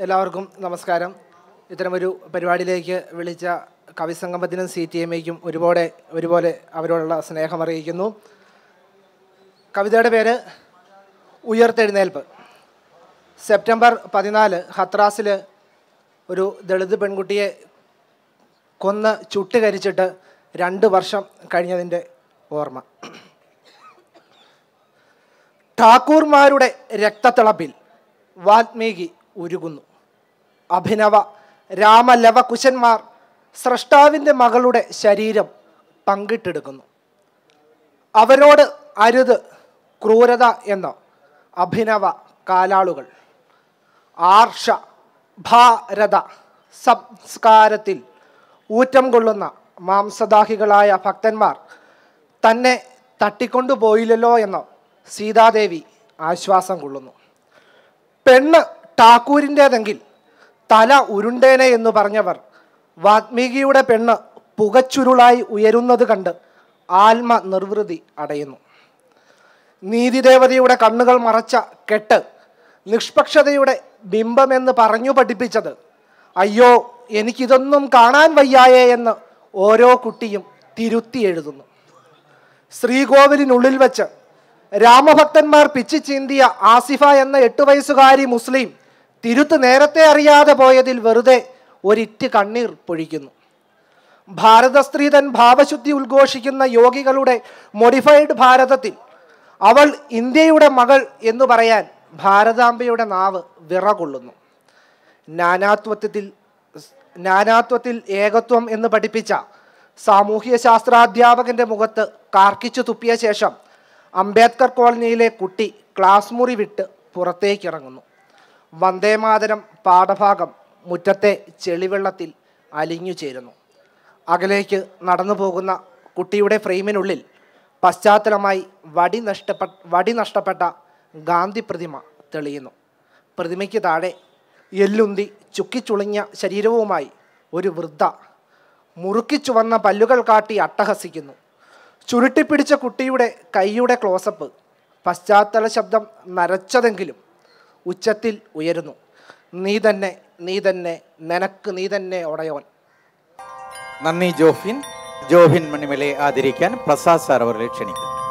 എല്ലാവർക്കും നമസ്കാരം ഇത്തരമൊരു പരിപാടിയിലേക്ക് വിളിച്ച കവിസംഗമത്തിനും സി ടി എം ഐക്കും ഒരുപോലെ ഒരുപോലെ അവരോടുള്ള സ്നേഹം അറിയിക്കുന്നു കവിതയുടെ പേര് ഉയർത്തെഴുന്നേൽപ്പ് സെപ്റ്റംബർ പതിനാല് ഹത്രാസിൽ ഒരു ദളിത് പെൺകുട്ടിയെ കൊന്ന് ചുട്ടുകരിച്ചിട്ട് രണ്ട് വർഷം കഴിഞ്ഞതിൻ്റെ ഓർമ്മ ഠാക്കൂർമാരുടെ രക്തത്തിളപ്പിൽ വാൽമീകി ഉരുകുന്നു അഭിനവ രാമലവകുശന്മാർ സ്രഷ്ടാവിൻ്റെ മകളുടെ ശരീരം പങ്കിട്ടെടുക്കുന്നു അവരോട് അരുത് ക്രൂരത എന്ന അഭിനവ കാലാളുകൾ ആർഷ ഭാരത സംസ്കാരത്തിൽ ഊറ്റം കൊള്ളുന്ന മാംസദാഹികളായ ഭക്തന്മാർ തന്നെ തട്ടിക്കൊണ്ടുപോയില്ലല്ലോ എന്ന് സീതാദേവി ആശ്വാസം കൊള്ളുന്നു പെണ്ണ് ഠാക്കൂരിൻ്റേതെങ്കിൽ തല ഉരുണ്ടേനെ എന്ന് പറഞ്ഞവർ വാത്മീകിയുടെ പെണ്ണ് പുകച്ചുരുളായി ഉയരുന്നത് കണ്ട് ആത്മ നിർവൃതി അടയുന്നു നീതിദേവതയുടെ കണ്ണുകൾ മറച്ച കെട്ട് നിഷ്പക്ഷതയുടെ ബിംബമെന്ന് പറഞ്ഞു പഠിപ്പിച്ചത് അയ്യോ എനിക്കിതൊന്നും കാണാൻ വയ്യായേ എന്ന് ഓരോ കുട്ടിയും തിരുത്തി എഴുതുന്നു ശ്രീകോവിലിനുള്ളിൽ വെച്ച് രാമഭക്തന്മാർ പിച്ചു ചീന്തിയ ആസിഫ എന്ന എട്ട് വയസ്സുകാരി മുസ്ലിം തിരുത്ത് നേരത്തെ അറിയാതെ പോയതിൽ വെറുതെ ഒരിറ്റ് കണ്ണീർ പൊഴിക്കുന്നു ഭാരത സ്ത്രീ തൻ ഭാവശുദ്ധി ഉദ്ഘോഷിക്കുന്ന യോഗികളുടെ മോഡിഫൈഡ് ഭാരതത്തിൽ അവൾ ഇന്ത്യയുടെ മകൾ എന്ന് പറയാൻ ഭാരതാംബയുടെ നാവ് വിറകൊള്ളുന്നു നാനാത്വത്തിൽ നാനാത്വത്തിൽ ഏകത്വം എന്ന് പഠിപ്പിച്ച സാമൂഹ്യ ശാസ്ത്രാധ്യാപകന്റെ മുഖത്ത് കാർക്കിച്ചു തുപ്പിയ ശേഷം അംബേദ്കർ കോളനിയിലെ കുട്ടി ക്ലാസ് മുറി വിട്ട് പുറത്തേക്കിറങ്ങുന്നു വന്ദേമാതരം പാഠഭാഗം മുറ്റത്തെ ചെളിവെള്ളത്തിൽ അലിഞ്ഞു ചേരുന്നു അകലേക്ക് നടന്നു പോകുന്ന കുട്ടിയുടെ ഫ്രെയിമിനുള്ളിൽ പശ്ചാത്തലമായി വടി നഷ്ടപ്പെട്ട വടി നഷ്ടപ്പെട്ട ഗാന്ധി പ്രതിമ തെളിയുന്നു പ്രതിമയ്ക്ക് താഴെ എല്ലുന്തി ചുക്കിച്ചുളിഞ്ഞ ശരീരവുമായി ഒരു വൃദ്ധ മുറുക്കിച്ചുവന്ന പല്ലുകൾ കാട്ടി അട്ടഹസിക്കുന്നു ചുരുട്ടിപ്പിടിച്ച കുട്ടിയുടെ കൈയുടെ ക്ലോസപ്പ് പശ്ചാത്തല ശബ്ദം നരച്ചതെങ്കിലും ഉച്ചത്തിൽ ഉയരുന്നു നീ തന്നെ നീ തന്നെ നിനക്ക് നീ തന്നെ ഒടയോൻ നന്ദി ജോഫിൻ ജോഫിൻ മണിമലയെ ആദരിക്കാൻ പ്രസാദ് സാർ അവരെ ക്ഷണിക്കുന്നു